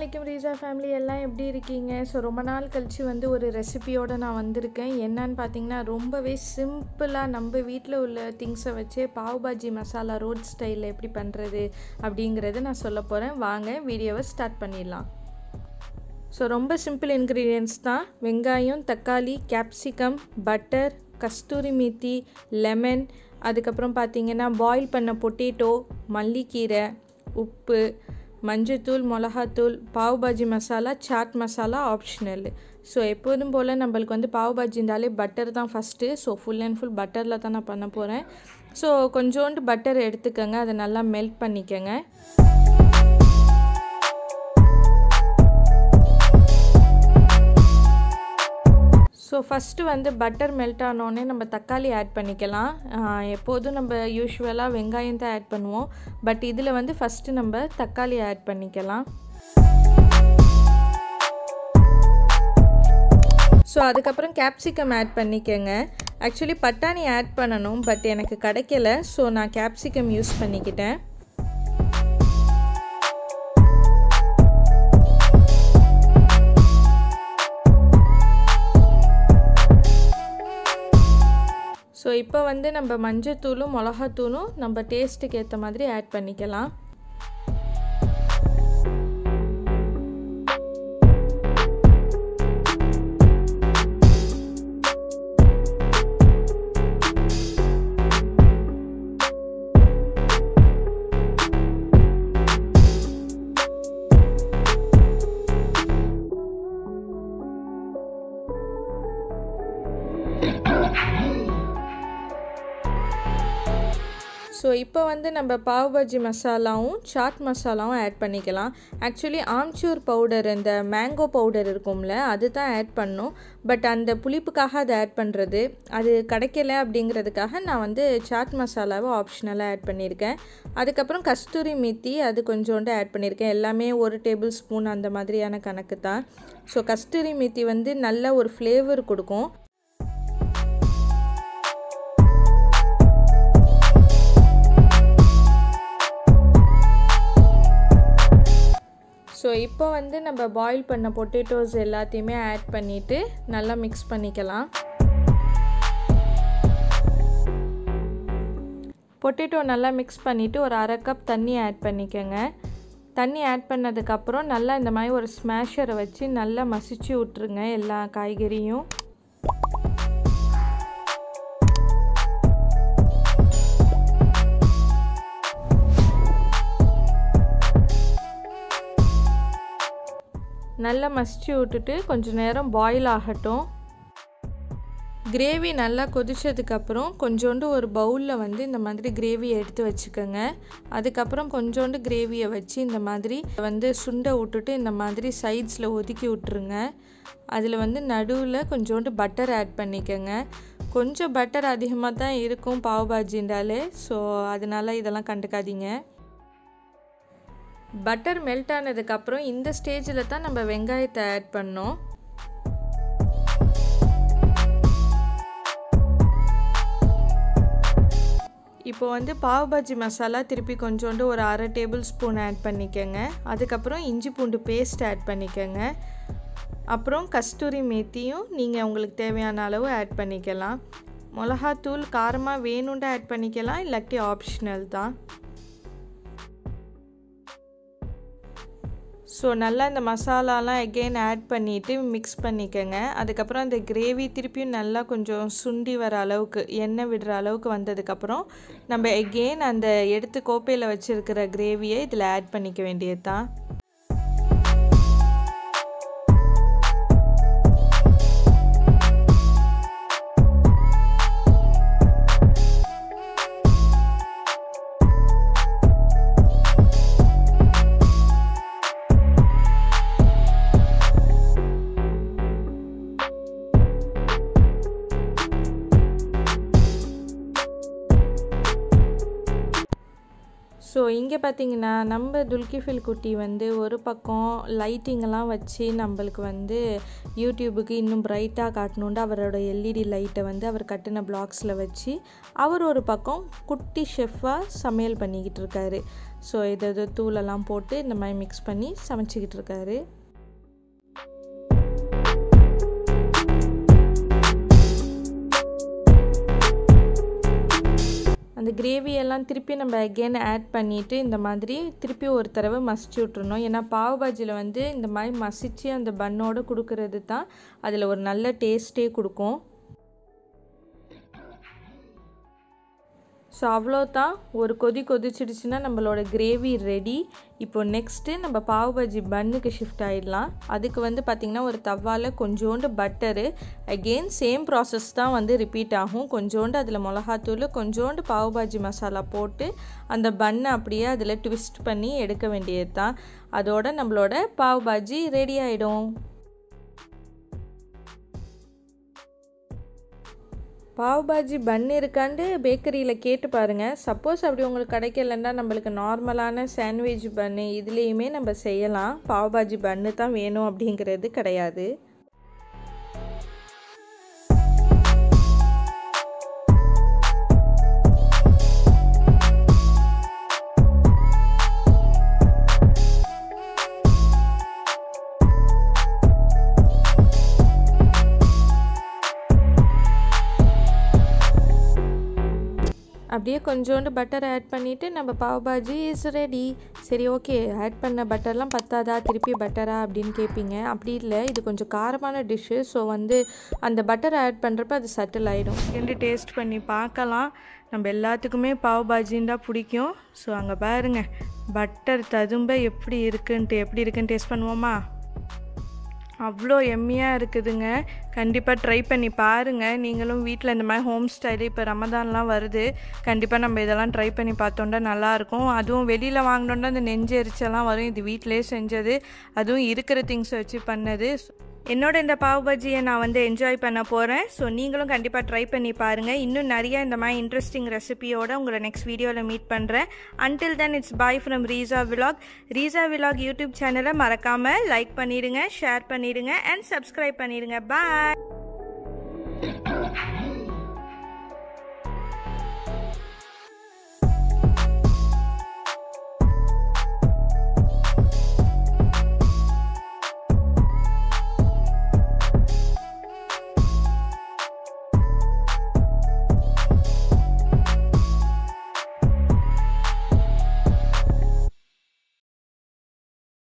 அலைக்கும் ரீசா ஃபேமிலி எல்லாம் எப்படி இருக்கீங்க ஸோ ரொம்ப நாள் கழித்து வந்து ஒரு ரெசிபியோடு நான் வந்திருக்கேன் என்னன்னு பார்த்தீங்கன்னா ரொம்பவே சிம்பிளாக நம்ம வீட்டில் உள்ள திங்ஸை வச்சே பாவ் பாஜி மசாலா ரோட் ஸ்டைலில் எப்படி பண்ணுறது அப்படிங்கிறத நான் சொல்ல போகிறேன் வாங்க வீடியோவை ஸ்டார்ட் பண்ணிடலாம் ஸோ ரொம்ப சிம்பிள் இன்க்ரீடியன்ஸ் தான் வெங்காயம் தக்காளி capsicum butter kasuri methi lemon அதுக்கப்புறம் பார்த்தீங்கன்னா பாயில் பண்ண பொட்டேட்டோ மல்லிக்கீரை உப்பு மஞ்சத்தூள் மிளகாத்தூள் பாவ் பாஜி மசாலா சாட் மசாலா ஆப்ஷனல் ஸோ எப்போதும் போல் நம்மளுக்கு வந்து பாவ் பாஜின்றாலே பட்டர் தான் first so full and full பட்டரில் தான் நான் பண்ண போகிறேன் ஸோ கொஞ்சோண்டு பட்டர் எடுத்துக்கோங்க அதை நல்லா மெல்ட் பண்ணிக்கோங்க ஸோ ஃபஸ்ட்டு வந்து பட்டர் மெல்ட் ஆனோடனே நம்ம தக்காளி ஆட் பண்ணிக்கலாம் எப்போதும் நம்ம யூஸ்வலாக வெங்காயம் தான் ஆட் பண்ணுவோம் பட் இதில் வந்து ஃபஸ்ட்டு நம்ம தக்காளி ஆட் பண்ணிக்கலாம் ஸோ அதுக்கப்புறம் கேப்சிகம் ஆட் பண்ணிக்கோங்க ஆக்சுவலி பட்டாணி ஆட் பண்ணணும் பட் எனக்கு கிடைக்கல ஸோ நான் கேப்சிகம் யூஸ் பண்ணிக்கிட்டேன் ஸோ இப்போ வந்து நம்ம மஞ்சத்தூளும் மிளகாத்தூளும் நம்ம டேஸ்ட்டுக்கு ஏற்ற மாதிரி ஆட் பண்ணிக்கலாம் ஸோ இப்போ வந்து நம்ம பாவ் பஜ்ஜி மசாலாவும் சாட் மசாலாவும் ஆட் பண்ணிக்கலாம் ஆக்சுவலி ஆம்ச்சூர் பவுடர் இந்த மேங்கோ பவுடர் இருக்கும்ல அது தான் ஆட் பண்ணும் பட் அந்த புளிப்புக்காக அதை ஆட் பண்ணுறது அது கிடைக்கல அப்படிங்கிறதுக்காக நான் வந்து சாட் மசாலாவை ஆப்ஷனலாக ஆட் பண்ணியிருக்கேன் அதுக்கப்புறம் கஸ்தூரி மீத்தி அது கொஞ்சோண்டு ஆட் பண்ணியிருக்கேன் எல்லாமே ஒரு டேபிள் ஸ்பூன் அந்த மாதிரியான கணக்கு தான் ஸோ கஸ்தூரி மீத்தி வந்து நல்ல ஒரு ஃப்ளேவர் கொடுக்கும் ஸோ இப்போ வந்து நம்ம பாயில் பண்ண பொட்டேட்டோஸ் எல்லாத்தையுமே ஆட் பண்ணிவிட்டு நல்லா மிக்ஸ் பண்ணிக்கலாம் பொட்டேட்டோ நல்லா மிக்ஸ் பண்ணிவிட்டு ஒரு அரை கப் தண்ணி ஆட் பண்ணிக்கோங்க தண்ணி ஆட் பண்ணதுக்கப்புறம் நல்லா இந்த மாதிரி ஒரு ஸ்மேஷரை வச்சு நல்லா மசிச்சு விட்ருங்க எல்லா காய்கறியும் நல்லா மசிச்சு விட்டுட்டு கொஞ்சம் நேரம் பாயில் ஆகட்டும் கிரேவி நல்லா கொதிச்சதுக்கப்புறம் கொஞ்சோண்டு ஒரு பவுலில் வந்து இந்த மாதிரி கிரேவியை எடுத்து வச்சுக்கோங்க அதுக்கப்புறம் கொஞ்சோண்டு கிரேவியை வச்சு இந்த மாதிரி வந்து சுண்டை விட்டுட்டு இந்த மாதிரி சைட்ஸில் ஒதுக்கி விட்ருங்க அதில் வந்து நடுவில் கொஞ்சோண்டு பட்டர் ஆட் பண்ணிக்கோங்க கொஞ்சம் பட்டர் அதிகமாக தான் இருக்கும் பாவ் பாஜின்றாலே ஸோ அதனால் இதெல்லாம் கண்டுக்காதீங்க பட்டர் மெல்ட் ஆனதுக்கப்புறம் இந்த ஸ்டேஜில் தான் நம்ம வெங்காயத்தை ஆட் பண்ணோம் இப்போ வந்து பாவ் பாஜி மசாலா திருப்பி கொஞ்சோண்டு ஒரு அரை டேபிள் ஸ்பூன் ஆட் பண்ணிக்கோங்க அதுக்கப்புறம் இஞ்சி பூண்டு பேஸ்ட் ஆட் பண்ணிக்கோங்க அப்புறம் கஸ்தூரி மேத்தியும் நீங்கள் உங்களுக்கு தேவையான அளவு ஆட் பண்ணிக்கலாம் மிளகாத்தூள் காரமாக வேணுண்டு ஆட் பண்ணிக்கலாம் இல்லாட்டி ஆப்ஷனல் தான் ஸோ நல்லா இந்த மசாலாலாம் எகெயின் ஆட் பண்ணிவிட்டு மிக்ஸ் பண்ணிக்கோங்க அதுக்கப்புறம் அந்த கிரேவி திருப்பியும் நல்லா கொஞ்சம் சுண்டி வர அளவுக்கு எண்ணெய் விடுற அளவுக்கு வந்ததுக்கப்புறம் நம்ம எகெயின் அந்த எடுத்து கோப்பையில் வச்சுருக்கிற கிரேவியை இதில் ஆட் பண்ணிக்க வேண்டியது தான் ஸோ இங்கே பார்த்தீங்கன்னா நம்ம துல்கிஃபில் குட்டி வந்து ஒரு பக்கம் லைட்டிங்கெல்லாம் வச்சு நம்மளுக்கு வந்து யூடியூபுக்கு இன்னும் பிரைட்டாக காட்டணுன்ட்டு அவரோட எல்இடி லைட்டை வந்து அவர் கட்டின பிளாக்ஸில் வச்சு அவர் ஒரு பக்கம் குட்டி ஷெஃப்பாக சமையல் பண்ணிக்கிட்டு இருக்காரு ஸோ இதை இது தூளெல்லாம் போட்டு இந்த மாதிரி மிக்ஸ் பண்ணி சமைச்சிக்கிட்டு இருக்காரு அந்த கிரேவியெல்லாம் திருப்பி நம்ம அகெயின் ஆட் பண்ணிவிட்டு இந்த மாதிரி திருப்பி ஒரு தடவை மசிச்சு விட்றணும் ஏன்னா பாவ் பாஜியில் வந்து இந்த மாதிரி மசித்து அந்த பன்னோடு கொடுக்கறது தான் அதில் ஒரு நல்ல டேஸ்ட்டே கொடுக்கும் ஸோ அவ்வளோதான் ஒரு கொதி கொதிச்சிடுச்சுன்னா நம்மளோட கிரேவி ரெடி இப்போ நெக்ஸ்ட்டு நம்ம பாவ் பஜ்ஜி பன்னுக்கு ஷிஃப்ட் ஆகிடலாம் அதுக்கு வந்து பார்த்திங்கன்னா ஒரு தவாவில் கொஞ்சோண்டு பட்டரு அகெயின் சேம் ப்ராசஸ் தான் வந்து ரிப்பீட் ஆகும் கொஞ்சோண்டு அதில் மிளகாத்தூள் கொஞ்சோண்டு பாவ் பாஜி மசாலா போட்டு அந்த பன்னை அப்படியே அதில் ட்விஸ்ட் பண்ணி எடுக்க வேண்டியது தான் அதோட நம்மளோட பாவ் பாஜி ரெடி ஆகிடும் பாவ் பாஜி பன் இருக்காண்டு பேக்கரியில் கேட்டு பாருங்கள் சப்போஸ் அப்படி உங்களுக்கு கிடைக்கலன்னா நம்மளுக்கு நார்மலான சாண்ட்விச் பன்னு இதுலேயுமே நம்ம செய்யலாம் பாவ் பாஜி பன்னு தான் வேணும் அப்படிங்கிறது கிடையாது அப்படியே கொஞ்சோண்டு பட்டர் ஆட் பண்ணிவிட்டு நம்ம பாவ் பாஜி இஸ் ரெடி சரி ஓகே ஆட் பண்ண பட்டர்லாம் பத்தாதா திருப்பி பட்டரா அப்படின்னு கேட்பீங்க அப்படி இல்லை இது கொஞ்சம் காரமான டிஷ்ஷு ஸோ வந்து அந்த பட்டர் ஆட் பண்ணுறப்ப அது சட்டில் ஆகிடும் ரெண்டு டேஸ்ட் பண்ணி பார்க்கலாம் நம்ம எல்லாத்துக்குமே பாவ் பாஜின்னு தான் பிடிக்கும் ஸோ அங்கே பாருங்கள் பட்டர் ததும்ப எப்படி இருக்குன்ட்டு எப்படி இருக்குன்னு டேஸ்ட் பண்ணுவோமா அவ்வளோ எம்மியாக இருக்குதுங்க கண்டிப்பாக ட்ரை பண்ணி பாருங்கள் நீங்களும் வீட்டில் இந்த மாதிரி ஹோம் ஸ்டைலு இப்போ ரமதான்லாம் வருது கண்டிப்பாக நம்ம இதெல்லாம் ட்ரை பண்ணி பார்த்தோம்னா நல்லாயிருக்கும் அதுவும் வெளியில் வாங்கினோன்னா அந்த நெஞ்சு எரிச்செல்லாம் வரும் இது வீட்டிலே செஞ்சது அதுவும் இருக்கிற திங்ஸை வச்சு பண்ணது என்னோட இந்த பாவ் பஜ்ஜியை நான் வந்து என்ஜாய் பண்ண போகிறேன் ஸோ நீங்களும் கண்டிப்பாக ட்ரை பண்ணி பாருங்கள் இன்னும் நிறைய இந்த மாதிரி இன்ட்ரெஸ்டிங் ரெசிபியோட உங்களை நெக்ஸ்ட் வீடியோவில் மீட் பண்ணுறேன் until then it's bye from Reesa vlog Reesa vlog YouTube சேனலை மறக்காமல் லைக் பண்ணிடுங்க ஷேர் பண்ணிடுங்க அண்ட் சப்ஸ்கிரைப் பண்ணிடுங்க பாய்